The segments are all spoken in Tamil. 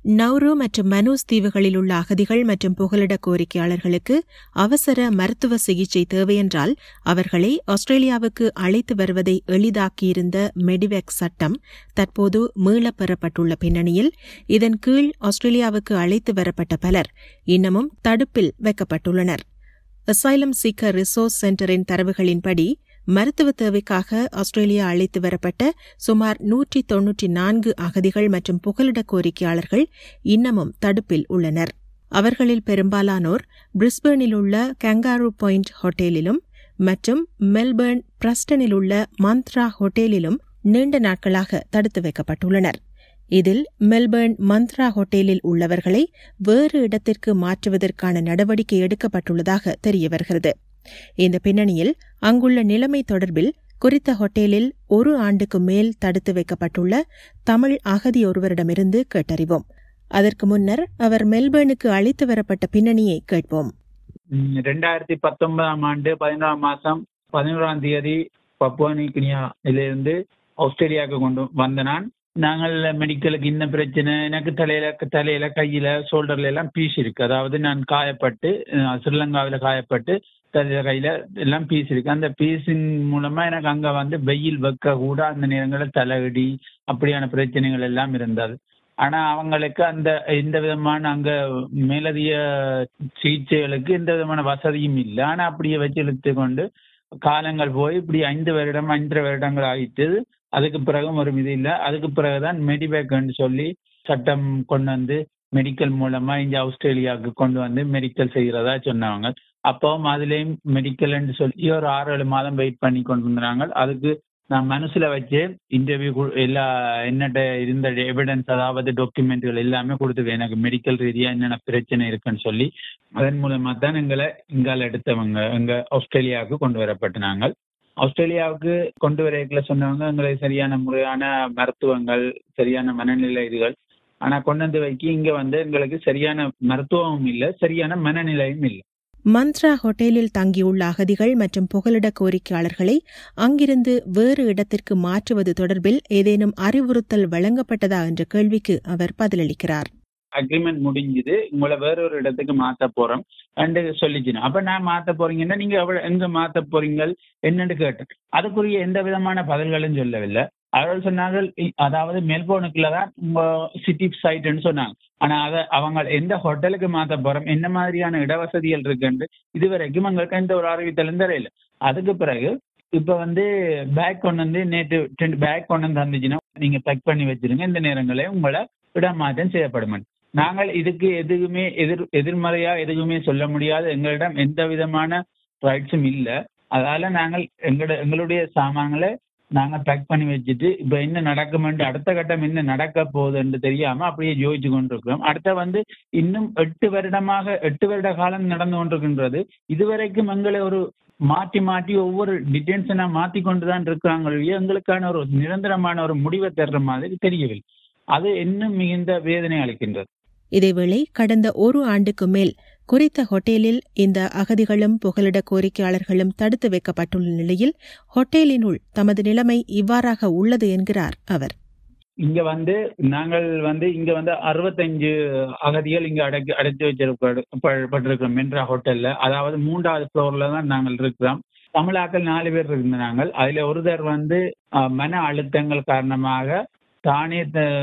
நௌரு மற்றும் மனூஸ் தீவுகளில் உள்ள அகதிகள் மற்றும் புகலிட கோரிக்கையாளர்களுக்கு அவசர மருத்துவ சிகிச்சை தேவையென்றால் அவர்களை ஆஸ்திரேலியாவுக்கு அழைத்து வருவதை எளிதாக்கியிருந்த மெடிவெக் சட்டம் தற்போது மீளப் பெறப்பட்டுள்ள பின்னணியில் இதன் கீழ் ஆஸ்திரேலியாவுக்கு அழைத்து வரப்பட்ட பலர் இன்னமும் தடுப்பில் வைக்கப்பட்டுள்ளனர் அசைலம் சீக்கர் ரிசோர்ஸ் சென்டரின் தரவுகளின்படி மருத்துவ தேவைக்காக ஆஸ்திரேலியா அழைத்து வரப்பட்ட சுமார் நூற்றி தொன்னூற்றி நான்கு அகதிகள் மற்றும் புகலிட கோரிக்கையாளர்கள் இன்னமும் தடுப்பில் உள்ளனர் அவர்களில் பெரும்பாலானோர் பிரிஸ்பேனில் உள்ள கங்காரு பாயிண்ட் ஹோட்டலிலும் மற்றும் மெல்பர்ன் பிரஸ்டனில் உள்ள மந்த்ரா ஹோட்டலிலும் நீண்ட நாட்களாக தடுத்து வைக்கப்பட்டுள்ளனர் இதில் மெல்பர்ன் மந்த்ரா ஹோட்டலில் உள்ளவர்களை வேறு இடத்திற்கு மாற்றுவதற்கான நடவடிக்கை எடுக்கப்பட்டுள்ளதாக தெரியவருகிறது இந்த பின்னணியில் அங்குள்ள நிலைமை தொடர்பில் குறித்த ஹோட்டலில் ஒரு ஆண்டுக்கு மேல் தடுத்து வைக்கப்பட்டுள்ள தமிழ் அகதி ஒருவரிடமிருந்து கேட்டறிவோம் அதற்கு முன்னர் அவர் மெல்பர்னுக்கு அழைத்து வரப்பட்ட பின்னணியை கேட்போம் ரெண்டாயிரத்தி பத்தொன்பதாம் ஆண்டு பதினோராம் மாசம் பதினோராம் தேதி பப்புவானி கினியாவிலிருந்து ஆஸ்திரேலியாவுக்கு கொண்டு வந்த நான் நாங்கள் மெடிக்கலுக்கு இன்ன பிரச்சனை எனக்கு தலையில தலையில கையில ஷோல்டர்ல எல்லாம் பீஸ் இருக்கு அதாவது நான் காயப்பட்டு ஸ்ரீலங்காவில் காயப்பட்டு தலையில கையில எல்லாம் பீஸ் இருக்கு அந்த பீஸின் மூலமா எனக்கு அங்க வந்து வெயில் வைக்க கூட அந்த நேரங்களில் தலையிடி அப்படியான பிரச்சனைகள் எல்லாம் இருந்தது ஆனா அவங்களுக்கு அந்த எந்த விதமான அங்க மேலதிக சிகிச்சைகளுக்கு எந்த விதமான வசதியும் இல்லை ஆனா அப்படியே வச்சு இழுத்து கொண்டு காலங்கள் போய் இப்படி ஐந்து வருடம் ஐந்தரை வருடங்கள் ஆயிட்டு அதுக்கு பிறகும் ஒரு இது இல்லை அதுக்கு பிறகுதான் மெடிபேக்னு சொல்லி சட்டம் கொண்டு வந்து மெடிக்கல் மூலமா இங்க ஆஸ்திரேலியாவுக்கு கொண்டு வந்து மெடிக்கல் செய்கிறதா சொன்னாங்க அப்பவும் அதுலேயும் மெடிக்கல்னு சொல்லி ஒரு ஆறு ஏழு மாதம் வெயிட் பண்ணி கொண்டு வந்தாங்க அதுக்கு நான் மனசுல வச்சு இன்டர்வியூ எல்லா என்னட்ட இருந்த எவிடன்ஸ் அதாவது டாக்குமெண்ட்கள் எல்லாமே கொடுத்துருக்கேன் எனக்கு மெடிக்கல் ரீதியா என்னென்ன பிரச்சனை இருக்குன்னு சொல்லி அதன் மூலமா தான் எங்களை இங்கால எடுத்தவங்க எங்க ஆஸ்திரேலியாவுக்கு கொண்டு வரப்பட்டாங்க ஆஸ்திரேலியாவுக்கு கொண்டு வரைக்குள்ள சொன்னவங்க எங்களுக்கு சரியான முறையான மருத்துவங்கள் சரியான மனநிலை இதுகள் ஆனா கொண்டு வந்து வைக்க இங்க வந்து எங்களுக்கு சரியான மருத்துவமும் இல்லை சரியான மனநிலையும் இல்லை மந்த்ரா ஹோட்டலில் தங்கியுள்ள அகதிகள் மற்றும் புகலிட கோரிக்கையாளர்களை அங்கிருந்து வேறு இடத்திற்கு மாற்றுவது தொடர்பில் ஏதேனும் அறிவுறுத்தல் வழங்கப்பட்டதா என்ற கேள்விக்கு அவர் பதிலளிக்கிறார் அக்ரிமெண்ட் முடிஞ்சுது உங்களை வேற ஒரு இடத்துக்கு மாத்த போறோம் ரெண்டு சொல்லிச்சுன்னு அப்ப நான் மாத்த போறீங்கன்னா நீங்க எவ்வளவு எங்க மாத்த போறீங்க என்னன்னு கேட்டேன் அதுக்குரிய எந்த விதமான பதில்களும் சொல்லவில்லை அவர்கள் சொன்னார்கள் அதாவது மெல்போர்னுக்குள்ள தான் உங்க சிட்டி சைட்னு சொன்னாங்க ஆனா அதை அவங்க எந்த ஹோட்டலுக்கு மாத்த போறோம் என்ன மாதிரியான இடவசதிகள் இருக்குன்னு இதுவரைக்கும் எங்களுக்கு எந்த ஒரு அறிவித்தலும் தெரியல அதுக்கு பிறகு இப்ப வந்து பேக் கொண்டு வந்து நேற்று ரெண்டு பேக் கொண்டு வந்து தந்துச்சுன்னா நீங்க பேக் பண்ணி வச்சிருங்க இந்த நேரங்களே உங்களை இடமாற்றம் செய்யப்படும் நாங்கள் இதுக்கு எதுவுமே எதிர் எதிர்மறையா எதுவுமே சொல்ல முடியாது எங்களிடம் எந்த விதமான ரைட்ஸும் இல்லை அதால நாங்கள் எங்களோட எங்களுடைய சாமான்களை நாங்க பேக் பண்ணி வச்சுட்டு இப்ப என்ன நடக்குமென்று அடுத்த கட்டம் என்ன நடக்க போகுதுன்னு தெரியாம அப்படியே யோசிச்சு கொண்டிருக்கிறோம் அடுத்த வந்து இன்னும் எட்டு வருடமாக எட்டு வருட காலம் நடந்து கொண்டிருக்கின்றது இதுவரைக்கும் எங்களை ஒரு மாற்றி மாற்றி ஒவ்வொரு டிடென்ஷனா மாத்தி கொண்டுதான் இருக்கிறாங்க எங்களுக்கான ஒரு நிரந்தரமான ஒரு முடிவை தர்ற மாதிரி தெரியவில்லை அது இன்னும் மிகுந்த வேதனை அளிக்கின்றது இதேவேளை கடந்த ஒரு ஆண்டுக்கு மேல் குறித்த ஹோட்டலில் இந்த அகதிகளும் புகலிட கோரிக்கையாளர்களும் தடுத்து வைக்கப்பட்டுள்ள நிலையில் ஹோட்டலினுள் தமது நிலைமை இவ்வாறாக உள்ளது என்கிறார் அவர் இங்க வந்து நாங்கள் வந்து இங்க வந்து அறுபத்தஞ்சு அகதிகள் இங்க அடக்கி அடைத்து வச்சிருக்கப்பட்டிருக்கிறோம் மென்ரா ஹோட்டல்ல அதாவது மூன்றாவது ஃப்ளோர்ல தான் நாங்கள் இருக்கிறோம் தமிழாக்கள் நாலு பேர் இருந்த நாங்கள் அதுல ஒருத்தர் வந்து மன அழுத்தங்கள் காரணமாக தானே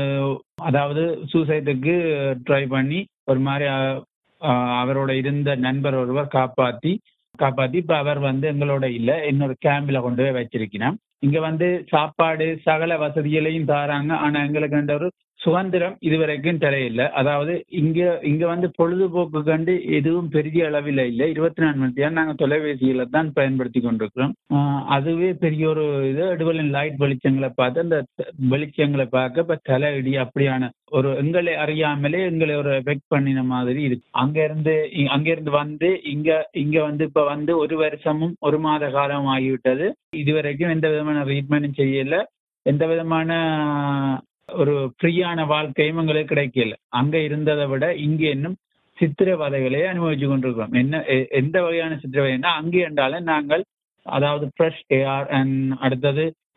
அதாவது சூசைடுக்கு ட்ரை பண்ணி ஒரு மாதிரி அவரோட இருந்த நண்பர் ஒருவர் காப்பாத்தி காப்பாத்தி இப்ப அவர் வந்து எங்களோட இல்ல இன்னொரு கேம்ப்ல கொண்டு போய் வச்சிருக்கிறோம் இங்க வந்து சாப்பாடு சகல வசதிகளையும் தாராங்க ஆனா எங்களுக்கு அந்த ஒரு சுதந்திரம் இதுவரைக்கும் தெரியல அதாவது இங்க இங்க வந்து பொழுதுபோக்கு கண்டு எதுவும் பெரிய அளவில் இல்லை இருபத்தி நாலு மணி நேரம் நாங்கள் தொலைபேசிகளை தான் பயன்படுத்தி கொண்டிருக்கிறோம் அதுவே பெரிய ஒரு இது எடுவலின் லைட் வெளிச்சங்களை பார்த்து அந்த வெளிச்சங்களை பார்க்க இப்ப தலை இடி அப்படியான ஒரு எங்களை அறியாமலே எங்களை ஒரு எஃபெக்ட் பண்ணின மாதிரி இருக்கு அங்க இருந்து அங்க இருந்து வந்து இங்க இங்க வந்து இப்ப வந்து ஒரு வருஷமும் ஒரு மாத காலம் ஆகிவிட்டது இதுவரைக்கும் எந்த விதமான ட்ரீட்மெண்ட்டும் செய்யல எந்த விதமான ஒரு ஃப்ரீயான வாழ்க்கையும் எங்களுக்கு கிடைக்கல அங்க இருந்ததை விட இங்க இன்னும் சித்திரவதைகளை அனுபவிச்சு கொண்டிருக்கிறோம் என்ன எந்த வகையான சித்திரவதைன்னா அங்கே என்றாலும் நாங்கள் அதாவது ஃப்ரெஷ் ஏஆர் அண்ட் அடுத்தது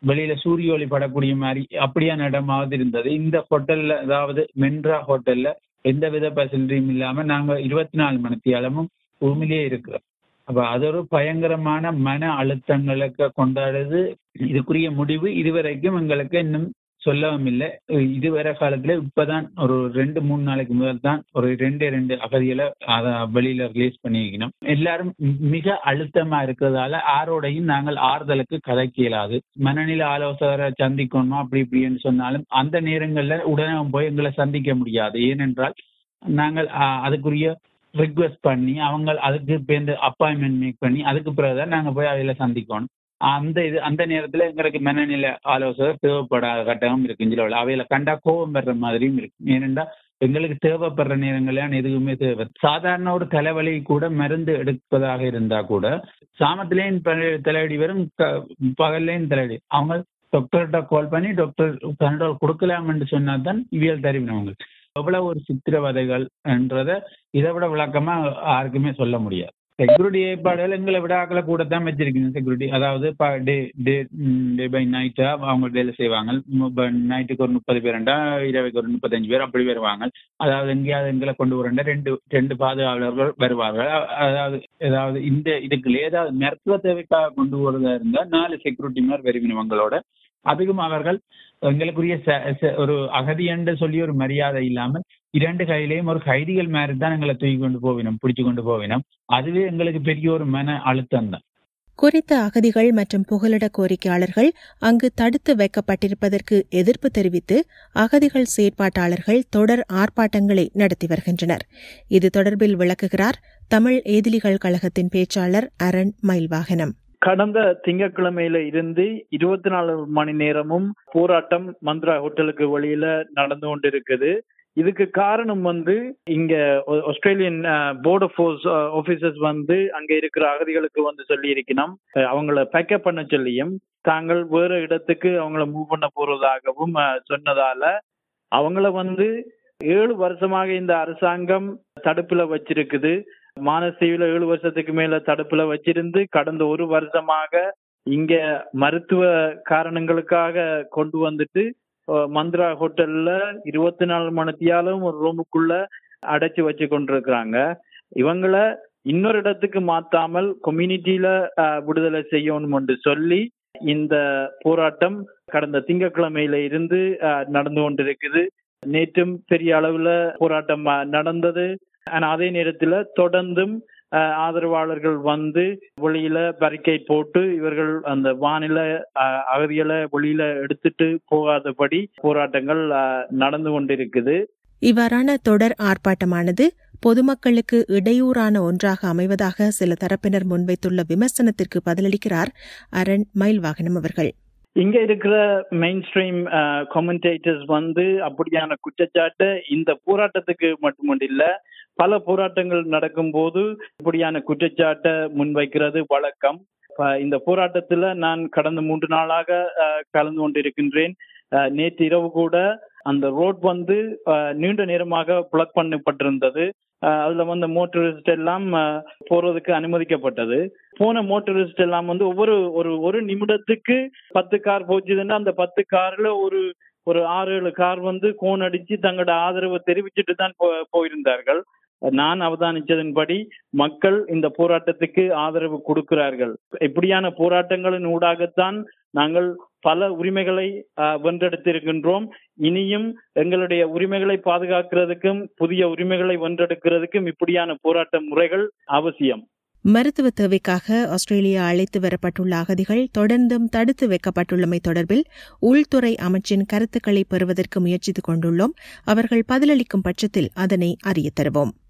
வெளியில சூரிய ஒளி படக்கூடிய மாதிரி அப்படியான இடமாவது இருந்தது இந்த ஹோட்டல்ல அதாவது மென்ரா ஹோட்டல்ல எந்த வித ஃபெசிலிட்டியும் இல்லாம நாங்க இருபத்தி நாலு மணித்தியாலமும் ரூமிலேயே இருக்கிறோம் அப்ப அது ஒரு பயங்கரமான மன அழுத்தங்களுக்கு கொண்டாடுது இதுக்குரிய முடிவு இதுவரைக்கும் எங்களுக்கு இன்னும் சொல்லவும் இல்லை இதுவரை காலத்துல இப்பதான் ஒரு ரெண்டு மூணு நாளைக்கு முதல் தான் ஒரு ரெண்டே ரெண்டு அகதிகளை அதை வெளியில ரிலீஸ் பண்ணிக்கணும் எல்லாரும் மிக அழுத்தமா இருக்கிறதால ஆரோடையும் நாங்கள் ஆறுதலுக்கு கதைக்க இயலாது மனநிலை ஆலோசகரை சந்திக்கணுமா அப்படி இப்படின்னு சொன்னாலும் அந்த நேரங்கள்ல உடனே போய் எங்களை சந்திக்க முடியாது ஏனென்றால் நாங்கள் அதுக்குரிய ரிக்வெஸ்ட் பண்ணி அவங்க அதுக்கு இப்போ இந்த அப்பாயின்மெண்ட் மேக் பண்ணி அதுக்கு பிறகுதான் நாங்கள் போய் அதில் சந்திக்கணும் அந்த இது அந்த நேரத்தில் எங்களுக்கு மனநிலை ஆலோசகர் தேவைப்படாத கட்டமும் இருக்கு இஞ்சில அவையில கண்டா கோபம் வர்ற மாதிரியும் இருக்கு ஏனென்றா எங்களுக்கு தேவைப்படுற நேரங்கள்லாம் எதுவுமே தேவை சாதாரண ஒரு தலைவலி கூட மருந்து எடுப்பதாக இருந்தா கூட சாமத்திலேயும் தலையடி வரும் பகல்லையும் தலையடி அவங்க டாக்டர்கிட்ட கால் பண்ணி டாக்டர் கண்ட்ரோல் கொடுக்கலாம்னு சொன்னா தான் இவியல் தெரியும் அவங்களுக்கு எவ்வளவு ஒரு சித்திரவதைகள் என்றத இதை விட விளக்கமா யாருக்குமே சொல்ல முடியாது செக்யூரிட்டி ஏற்பாடுகள் எங்களை விட ஆக்களை கூட தான் வச்சிருக்கீங்க செக்யூரிட்டி அதாவது டே டே டே பை நைட்டா அவங்க வேலை செய்வாங்க நைட்டுக்கு ஒரு முப்பது பேருண்டா இரவுக்கு ஒரு முப்பத்தஞ்சு பேர் அப்படி வருவாங்க அதாவது எங்கேயாவது எங்களை கொண்டு வரண்டா ரெண்டு ரெண்டு பாதுகாவலர்கள் வருவார்கள் அதாவது ஏதாவது இந்த இதுக்கு ஏதாவது மருத்துவ தேவைக்காக கொண்டு வரதா இருந்தால் நாலு செக்யூரிட்டி மாதிரி வருவினவங்களோட அதுக்கும் அவர்கள் எங்களுக்குரிய ஒரு அகதி என்று சொல்லி ஒரு மரியாதை இல்லாமல் இரண்டு கையிலையும் ஒரு கைதிகள் மாதிரி தான் எங்களை தூக்கி கொண்டு போவினோம் பிடிச்சு கொண்டு போவினோம் அதுவே எங்களுக்கு பெரிய ஒரு மன அழுத்தம் தான் குறித்த அகதிகள் மற்றும் புகலிட கோரிக்கையாளர்கள் அங்கு தடுத்து வைக்கப்பட்டிருப்பதற்கு எதிர்ப்பு தெரிவித்து அகதிகள் செயற்பாட்டாளர்கள் தொடர் ஆர்ப்பாட்டங்களை நடத்தி வருகின்றனர் இது தொடர்பில் விளக்குகிறார் தமிழ் ஏதிலிகள் கழகத்தின் பேச்சாளர் அரண் மயில்வாகனம் கடந்த திங்கட்கிழமையில இருந்து இருபத்தி நாலு மணி நேரமும் போராட்டம் மந்த்ரா ஹோட்டலுக்கு வெளியில நடந்து கொண்டிருக்குது இதுக்கு காரணம் வந்து இங்க Australian board of force officers வந்து அங்க இருக்கிற அகதிகளுக்கு வந்து சொல்லி இருக்கணும் அவங்கள பேக்கப் பண்ண சொல்லியும் தாங்கள் வேற இடத்துக்கு அவங்கள மூவ் பண்ண போறதாகவும் சொன்னதால அவங்கள வந்து ஏழு வருஷமாக இந்த அரசாங்கம் தடுப்புல வச்சிருக்குது மானசீவில ஏழு வருஷத்துக்கு மேல தடுப்புல வச்சிருந்து கடந்த ஒரு வருஷமாக இங்க மருத்துவ காரணங்களுக்காக கொண்டு வந்துட்டு மந்த்ரா ஹோட்டல்ல இருபத்தி நாலு மணித்தியாலும் ஒரு ரூமுக்குள்ள அடைச்சு வச்சு கொண்டிருக்கிறாங்க இவங்கள இன்னொரு இடத்துக்கு மாத்தாமல் கம்யூனிட்டியில விடுதலை செய்யணும் என்று சொல்லி இந்த போராட்டம் கடந்த திங்கட்கிழமையில இருந்து நடந்து கொண்டிருக்குது நேற்றும் பெரிய அளவுல போராட்டம் நடந்தது ஆனா அதே நேரத்துல தொடர்ந்தும் ஆதரவாளர்கள் வந்து வெளியில பரிக்கை போட்டு இவர்கள் அந்த வானில அகதிகளை வெளியில எடுத்துட்டு போகாதபடி போராட்டங்கள் நடந்து கொண்டிருக்குது இவ்வாறான தொடர் ஆர்ப்பாட்டமானது பொதுமக்களுக்கு இடையூறான ஒன்றாக அமைவதாக சில தரப்பினர் முன்வைத்துள்ள விமர்சனத்திற்கு பதிலளிக்கிறார் அரண் மயில்வாகனம் அவர்கள் இங்க இருக்கிற மெயின் ஸ்ட்ரீம் கமெண்டேட்டர்ஸ் வந்து அப்படியான குற்றச்சாட்டு இந்த போராட்டத்துக்கு மட்டுமல்ல பல போராட்டங்கள் நடக்கும் போது இப்படியான குற்றச்சாட்டை முன்வைக்கிறது வழக்கம் இந்த போராட்டத்துல நான் கடந்த மூன்று நாளாக கலந்து கொண்டிருக்கின்றேன் நேற்று இரவு கூட அந்த ரோட் வந்து நீண்ட நேரமாக பிளக் பண்ணப்பட்டிருந்தது அதுல வந்து மோட்டரிஸ்ட் எல்லாம் போறதுக்கு அனுமதிக்கப்பட்டது போன மோட்டரிஸ்ட் எல்லாம் வந்து ஒவ்வொரு ஒரு ஒரு நிமிடத்துக்கு பத்து கார் போச்சுதுன்னா அந்த பத்து கார்ல ஒரு ஒரு ஆறு ஏழு கார் வந்து கோன் அடிச்சு தங்களோட ஆதரவை தெரிவிச்சுட்டு தான் போயிருந்தார்கள் நான் அவதானிச்சதன்படி மக்கள் இந்த போராட்டத்துக்கு ஆதரவு கொடுக்கிறார்கள் இப்படியான போராட்டங்களின் ஊடாகத்தான் நாங்கள் பல உரிமைகளை வென்றெடுத்திருக்கின்றோம் இனியும் எங்களுடைய உரிமைகளை பாதுகாக்கிறதுக்கும் புதிய உரிமைகளை வென்றெடுக்கிறதுக்கும் இப்படியான போராட்ட முறைகள் அவசியம் மருத்துவ தேவைக்காக ஆஸ்திரேலியா அழைத்து வரப்பட்டுள்ள அகதிகள் தொடர்ந்தும் தடுத்து வைக்கப்பட்டுள்ளமை தொடர்பில் உள்துறை அமைச்சின் கருத்துக்களை பெறுவதற்கு முயற்சித்துக் கொண்டுள்ளோம் அவர்கள் பதிலளிக்கும் பட்சத்தில் அதனை அறிய தருவோம்